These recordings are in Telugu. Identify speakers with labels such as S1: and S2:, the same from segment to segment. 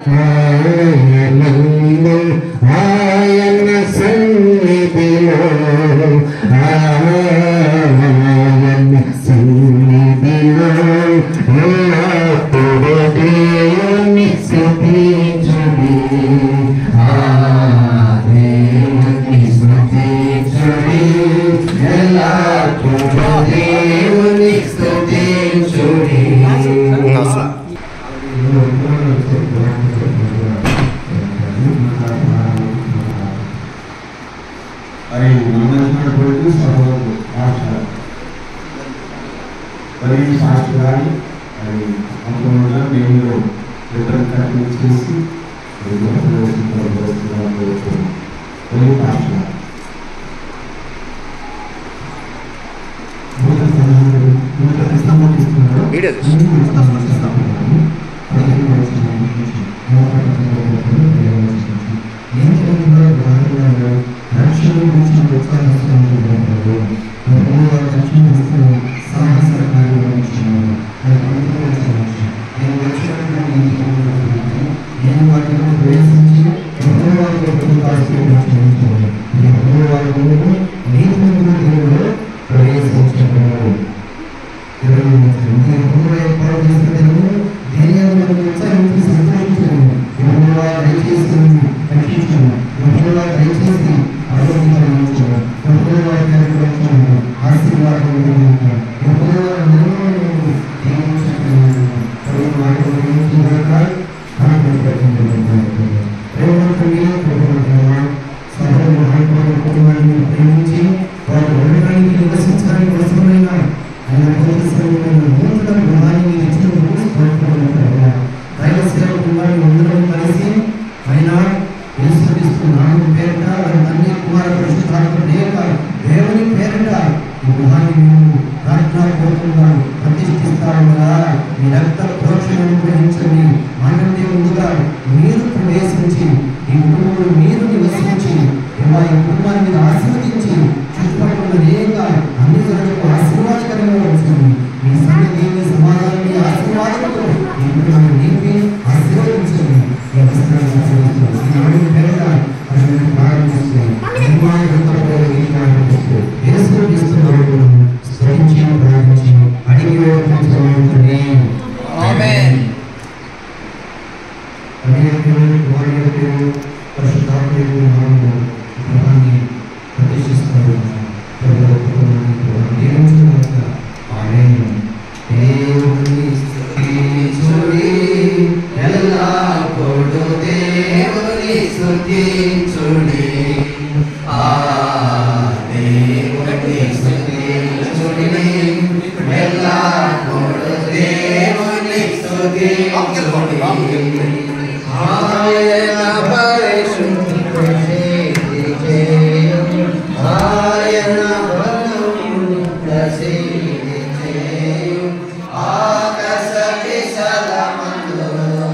S1: ఆనందం ఆయన సన్నిధిలో ఆయన సన్నిధిలో ఎల్లప్పుడూ దేవుని స్తుతించుడి ఆ దేవుని స్తుతించుడి ఎల్లప్పుడూ దేవుని స్తుతించుడి
S2: మరి మనమైనటువంటి సభకు భాష మరి సాక్షి గారి మరి అనుకున్న మేము రిటర్న్ కట్టింగ్ చేసి మరి తెలుగు భాష
S3: వీడియో
S1: ప్రేమించి వారు ఉండడానికి నివసించడానికి అవసరమైన ఆయన కోరుకున్న నూతన గృహాన్ని ఇచ్చినందుకు స్తోత్రములు దైవ సేవకు వారిని అందరం కలిసి ఆయన యేసుక్రీస్తు నామం పేరిట వారి తండ్రి కుమార పరిశుద్ధాత్మ లేక దేవుని పేరిట ఈ గృహాన్ని మేము ప్రార్థనాపూర్వకంగా ప్రతిష్ఠిస్తా ఉండగా మీ రక్త ప్రోక్షణను గ్రహించండి ఆనందే ముందుగా మీరు ప్రవేశించి ఈ కుటుంబంలో మీరు నివసించి ఇలా ఈ కుటుంబాన్ని మీరు ఆశీర్వదించి చుట్టుపక్కల అనేక అన్ని జనులకు ఆశీర్వాదకరంగా ఉంచండి మీ సన్నిధి మీ సమాధానాన్ని ఆశీర్వాదంతో ఈ కుటుంబాన్ని నింపి ఆశీర్వదించండి ఈ అవసరాన్ని ఆశీర్వదించండి. ఈ నాలుగు పేరున అటువంటి ప్రారంభిస్తూ నిర్మాణ గ్రంథంలో ఈ ప్రారంభిస్తూ యేసుక్రీస్తు నామమున స్తుతించి ప్రార్థించి అడిగి వేడుకుంటున్నాము తండ్రి.
S3: ఆమేన్
S1: అనేకులు వారి యొక్క పరిశుద్ధాత్మకు నామమున గృహాన్ని ప్రతిష్ఠిస్తారు ప్రభువు కుటుంబాన్ని కూడా దీవించుగాక. ఆమేన్. దేవుని స్తుతించుడి, ఎల్లప్పుడూ దేవుని స్తుతించుడి. ఆ దేవుని స్తుతించుడి, ఎల్లప్పుడూ దేవుని స్తుతించుడి. ఆయన పరిశుద్ధ చేయం ఆయన బలమును ప్రసిద్ధి చేయం ఆకాశ విశాలమందు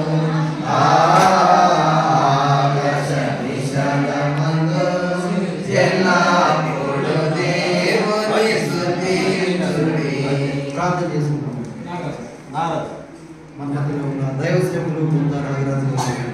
S1: ఆకాశ విశాలమందు ఎల్లప్పుడూ దేవుని స్తుతించుడి ప్రార్థన చేసుకుంటాం మన మధ్యలో ఉన్న దైవ సేవకులు ముందు రాజరాజు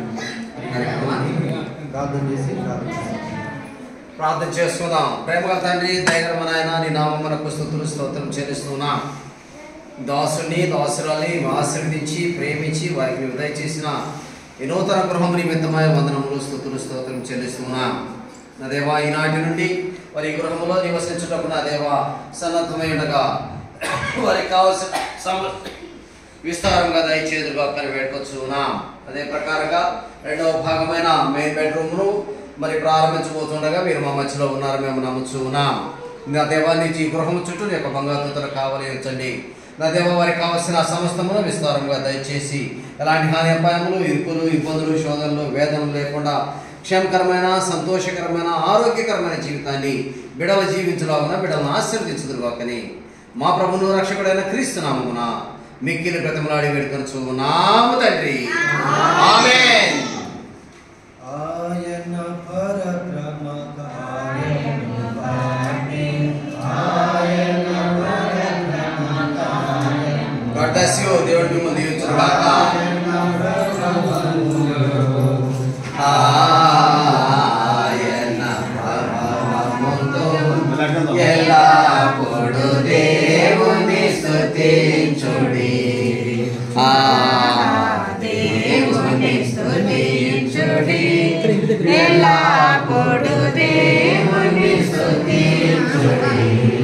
S1: ప్రార్థన చేసి ప్రార్థన చేస్తాం.
S3: ప్రార్థన చేసుకుందాం ప్రేమగా తండ్రి దయగల నాయన నీ నామమునకు స్తుతులు స్తోత్రం చెల్లిస్తున్నా దాసుని దాసురాలి ఆశీర్వదించి ప్రేమించి వారికి నువ్వు దయచేసిన ఈ నూతన గృహం నిమిత్తమై వందనములు స్తుతులు స్తోత్రం చెల్లిస్తున్నా నా దేవా ఈనాటి నుండి వారి ఈ గృహంలో నివసించుటకు నా దేవా సన్నద్ధమై ఉండగా వారికి కావాల్సిన సమ విస్తారంగా దయచేదుగా కానీ వేడుకొచ్చున్నా అదే ప్రకారంగా రెండవ భాగమైన మెయిన్ బెడ్రూమ్ను మరి ప్రారంభించబోతుండగా మీరు మా మధ్యలో ఉన్నారు మేము నమ్ముచున్నాం నా దేవాన్ని ఈ గృహం చుట్టూ నీ యొక్క బంగారుతులు కావాలి ఉంచండి నా దేవ వారికి కావలసిన సమస్తమును విస్తారంగా దయచేసి ఎలాంటి హాని అపాయములు ఇరుకులు ఇబ్బందులు శోధనలు వేదనలు లేకుండా క్షేమకరమైన సంతోషకరమైన ఆరోగ్యకరమైన జీవితాన్ని బిడవ జీవించలాగున బిడలను ఆశీర్వదించుదురుగాకని మా ప్రభును రక్షకుడైన క్రీస్తు నామమున మిక్కిలి బ్రతములాడి వేడుకొనచ్చు నామ తండ్రి ఆమేన్
S1: ఆయన పరబ్రహ్మ కార్యము వాణి. ఆయన పరబ్రహ్మ కార్యము
S3: గాడ్ బ్లెస్ యు దేవుడు మిమ్మల్ని దీవించును గాక
S1: ఆయన బ్రహ్మములు
S4: ఎల్లప్పుడు దేవుని స్తుతించుడి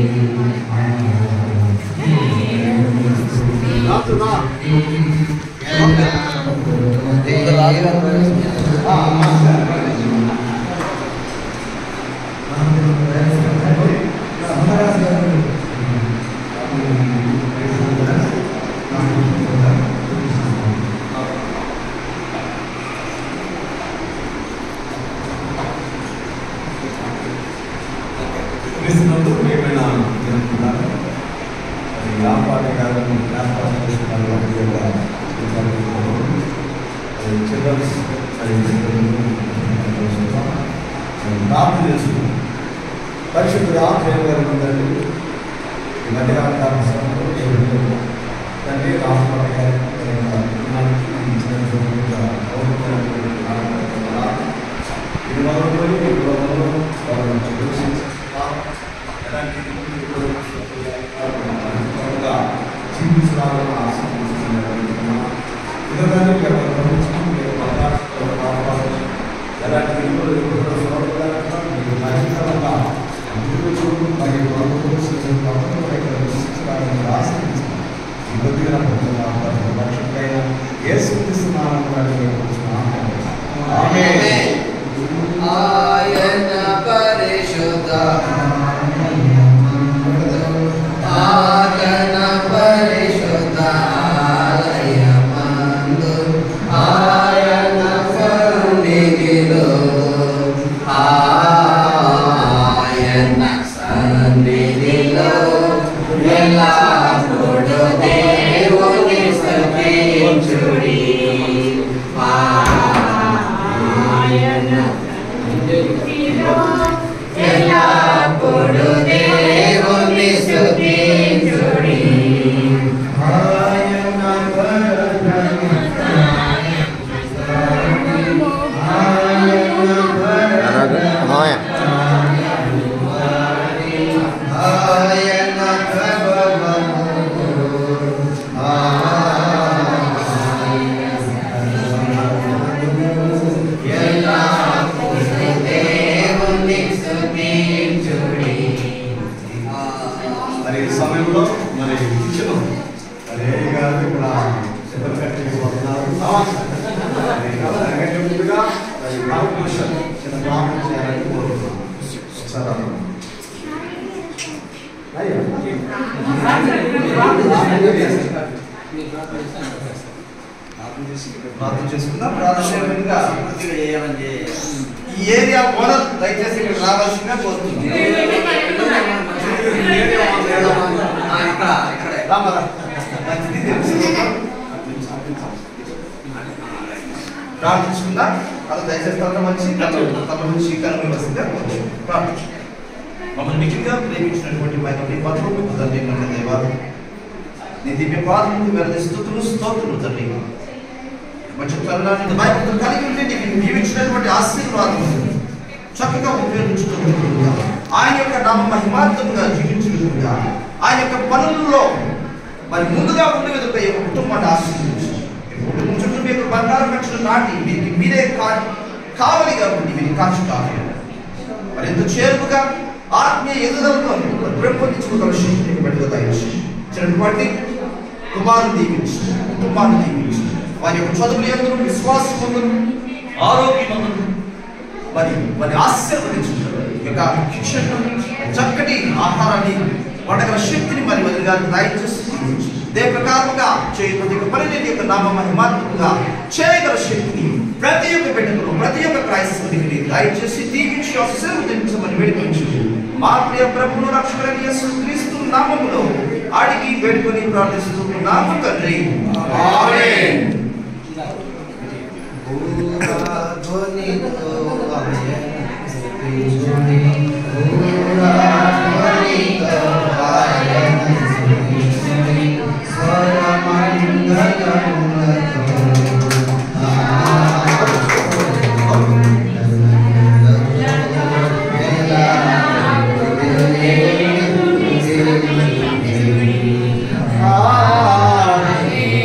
S2: క్రీస్తునందు ప్రియమైన జనములారా, మరి వ్యాపార కాలం వ్యాపార చేసుకున్న వారి యొక్క జీవితాలను, మరి చిల్డ్రన్స్ మరి మరి ప్రార్థన చేసుకున్నాం పరిశుద్ధుడు ఆశ్రయం గారు ఉందండి ఈ మధ్యకాల కాల సమయంలో దేవుడు తండ్రి రాష్ట్రపతి గారి యొక్క దినానికి ఇచ్చినటువంటి యొక్క పౌరులైనటువంటి నాయకుల ద్వారా ఇది మొదలుకొని ఈ రోజుల్లో వారు చూసి ఎలాంటి త్వరగా జీవించాలని ఆశిస్తున్నాను ఎందుకంటే ఇక్కడ ప్రభుత్వం మీరు పదార్థాలు కాపాడాలి ఎలాంటి ఇల్లు ఎప్పుడు చూడగలగా మీరు ఖచ్చితంగా అభివృద్ధి మరియు ప్రభుత్వం ప్రభుత్వం ఇక్కడ విశ్వసించాలని ఆశించాలి ఈ కొద్దిగా రక్షకైన ఏ సూచిస్తున్నాను ఆమె
S3: ఆయన పరిశుద్ధ ఆయన పరిశుద్ధ ఆలయమందు ఆయన సన్నిధిలో ఆయన సన్నిధిలో ఎల్లప్పుడు దేవుని స్తుతించుడి ఎల్లప్పుడు దేవుని స్తుతించుడి ఆయన ప్రభవము దేవుని స్తుతించుడి
S2: మరి ఈ సమయంలో మరి ఇచ్చిన మరి ఏ గారు ఇక్కడ సిద్ధం కట్టి వస్తున్నారు మరి దానికంటే ముందుగా మరి కాంపిటీషన్ చిన్న ప్రార్థన చేయాలని కోరుతున్నాను ఒకసారి అడగండి. అయ్యా.
S5: ప్రార్థన చేసుకుందాం ప్రార్థన చేయగా పూర్తిగా చేయాలని ఈ ఏరియా ఓనర్ దయచేసి ఇక్కడ రావాల్సిందిగా కోరుతున్నాం
S3: ఇక్కడ ఇక్కడే
S5: రామరా ప్రార్థించుకుందాం అది దయచేసి తన వచ్చి తన తన నుంచి కనుగొనవలసిందిగా కోరుతున్నాం ప్రార్థించు మమ్మల్ని నిజంగా ప్రేమించినటువంటి మా యొక్క పత్రులు తండ్రి మన దేవాలు నీ దివ్య పాదములు వెరది స్థుతులు స్తోత్రులు తండ్రి మంచి తరుణాన్ని భయభక్తులు కలిగి ఉంటే నీకు జీవించినటువంటి ఆశీర్వాదం చక్కగా ఉపయోగించుకుంటుగా ఆయన యొక్క నామ మహిమార్థంగా జీవించుకుంటుగా ఆయన యొక్క పనుల్లో మరి ముందుగా ఉండే విధంగా ఈ యొక్క కుటుంబాన్ని ఆశీర్వదించు ఈ కుటుంబం చుట్టూ మీ యొక్క బంగారం కక్షలు నాటి మీకు మీరే కా కావలిగా ఉండి మీరు కాచి కావాలి మరి ఎంత చేరువుగా ఆత్మీయ ఎదుగుదలను పెంపొందించుకోగల శక్తిని బిడ్డగా దయచేసి ఇచ్చినటువంటి కుమారుని దీవించు కుటుంబాన్ని దీవించు వారి యొక్క చదువులు ఎందుకు విశ్వాసములను ఆరోగ్యములను మరి వారి ఆశీర్వదించుతారు ఈ యొక్క శిక్షణ చక్కటి ఆహారాన్ని వండగల శక్తిని మరి వదిలి గారికి దయచేసి దీవించు. ఇదే ప్రకారంగా చేయబడి యొక్క పనిని నీ యొక్క నామ మహిమాత్మకంగా చేయగల శక్తిని ప్రతి ఒక్క బిడ్డకు ప్రతి ఒక్క క్రైస్తవుడికి దయచేసి దీవించి ఆశీర్వదించమని వేడుకొంచు మా ప్రియ ప్రభువును రక్షకుడైన యేసు క్రీస్తు నామములో అడిగి వేడుకొని ప్రార్థిస్తున్నాము తండ్రి ఆమేన్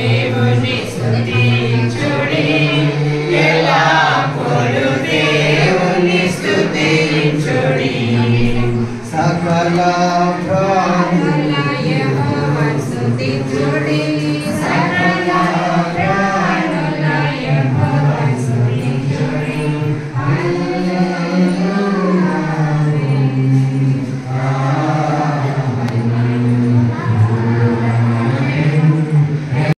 S4: దేవుని స్తుతించుడి ఎల్లప్పుడు దేవుని
S1: సకల ప్రాణులు
S4: యెహోవా స్తుతించుడి